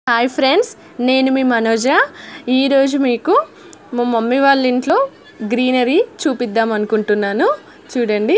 hi friends నేను మీ మనోజ ఈరోజు మీకు మా మమ్మీ వాళ్ళ ఇంట్లో గ్రీనరీ చూపిద్దాం అనుకుంటున్నాను చూడండి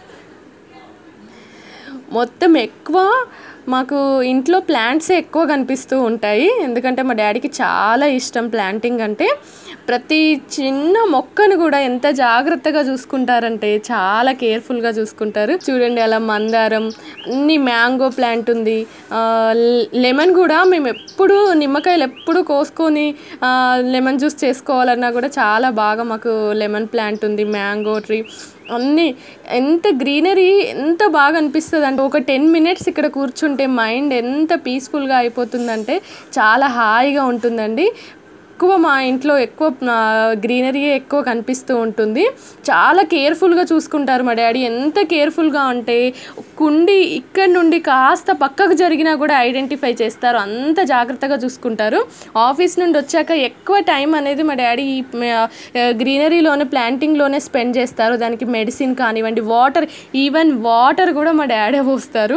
మొత్తం ఎక్కువ మాకు ఇంట్లో ప్లాంట్సే ఎక్కువ కనిపిస్తూ ఉంటాయి ఎందుకంటే మా డాడీకి చాలా ఇష్టం ప్లాంటింగ్ అంటే ప్రతి చిన్న మొక్కను కూడా ఎంత జాగ్రత్తగా చూసుకుంటారంటే చాలా కేర్ఫుల్గా చూసుకుంటారు చూడండి అలా మందారం అన్ని మ్యాంగో ప్లాంట్ ఉంది ఆ, లెమన్ కూడా మేము ఎప్పుడు నిమ్మకాయలు ఎప్పుడు కోసుకొని ఆ, లెమన్ జ్యూస్ చేసుకోవాలన్నా కూడా చాలా బాగా మాకు లెమన్ ప్లాంట్ ఉంది మ్యాంగో ట్రీ అన్నీ ఎంత గ్రీనరీ ఎంత బాగా అనిపిస్తుంది అంటే ఒక టెన్ మినిట్స్ ఇక్కడ కూర్చుంటే మైండ్ ఎంత పీస్ఫుల్గా అయిపోతుందంటే చాలా హాయిగా ఉంటుందండి ఎక్కువ మా ఇంట్లో ఎక్కువ గ్రీనరీ ఎక్కువ కనిపిస్తూ ఉంటుంది చాలా కేర్ఫుల్గా చూసుకుంటారు మా డాడీ ఎంత కేర్ఫుల్గా అంటే కుండి ఇక్కడ నుండి కాస్త పక్కకు జరిగినా కూడా ఐడెంటిఫై చేస్తారు అంత జాగ్రత్తగా చూసుకుంటారు ఆఫీస్ నుండి వచ్చాక ఎక్కువ టైం అనేది మా డాడీ ఈ గ్రీనరీలోనే ప్లాంటింగ్లోనే స్పెండ్ చేస్తారు దానికి మెడిసిన్ కానివ్వండి వాటర్ ఈవెన్ వాటర్ కూడా మా డాడీ పోస్తారు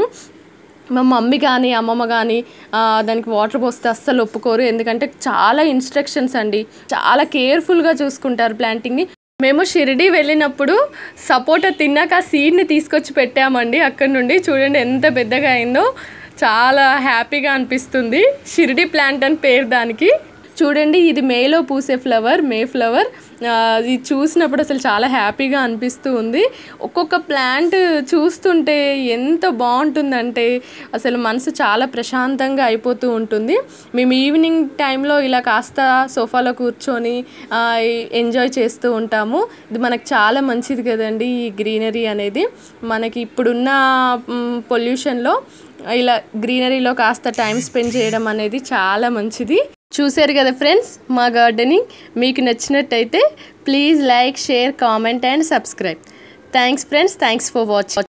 మా మమ్మీ కానీ అమ్మమ్మ కానీ ఆ, దానికి వాటర్ పోస్తే అస్సలు ఒప్పుకోరు ఎందుకంటే చాలా ఇన్స్ట్రక్షన్స్ అండి చాలా కేర్ఫుల్గా చూసుకుంటారు ప్లాంటింగ్ని మేము షిరిడి వెళ్ళినప్పుడు సపోటా తిన్నాక ఆ సీడ్ని తీసుకొచ్చి పెట్టామండి అక్కడ నుండి చూడండి ఎంత పెద్దగా అయిందో చాలా హ్యాపీగా అనిపిస్తుంది షిరిడి ప్లాంట్ అని పేరు దానికి చూడండి ఇది మేలో పూసే ఫ్లవర్ మే ఫ్లవర్ ఆ, ఇది చూసినప్పుడు అసలు చాలా హ్యాపీగా అనిపిస్తూ ఉంది ఒక్కొక్క ప్లాంట్ చూస్తుంటే ఎంత బాగుంటుందంటే అసలు మనసు చాలా ప్రశాంతంగా అయిపోతూ ఉంటుంది మేము ఈవినింగ్ టైంలో ఇలా కాస్త సోఫాలో కూర్చొని ఆ, ఎంజాయ్ చేస్తూ ఉంటాము ఇది మనకు చాలా మంచిది కదండి ఈ గ్రీనరీ అనేది మనకి ఇప్పుడున్న పొల్యూషన్లో ఇలా గ్రీనరీలో కాస్త టైం స్పెండ్ చేయడం అనేది చాలా మంచిది చూశారు కదా ఫ్రెండ్స్ మా గార్డెనింగ్ మీకు నచ్చినట్టయితే please like share comment and subscribe thanks friends thanks for watching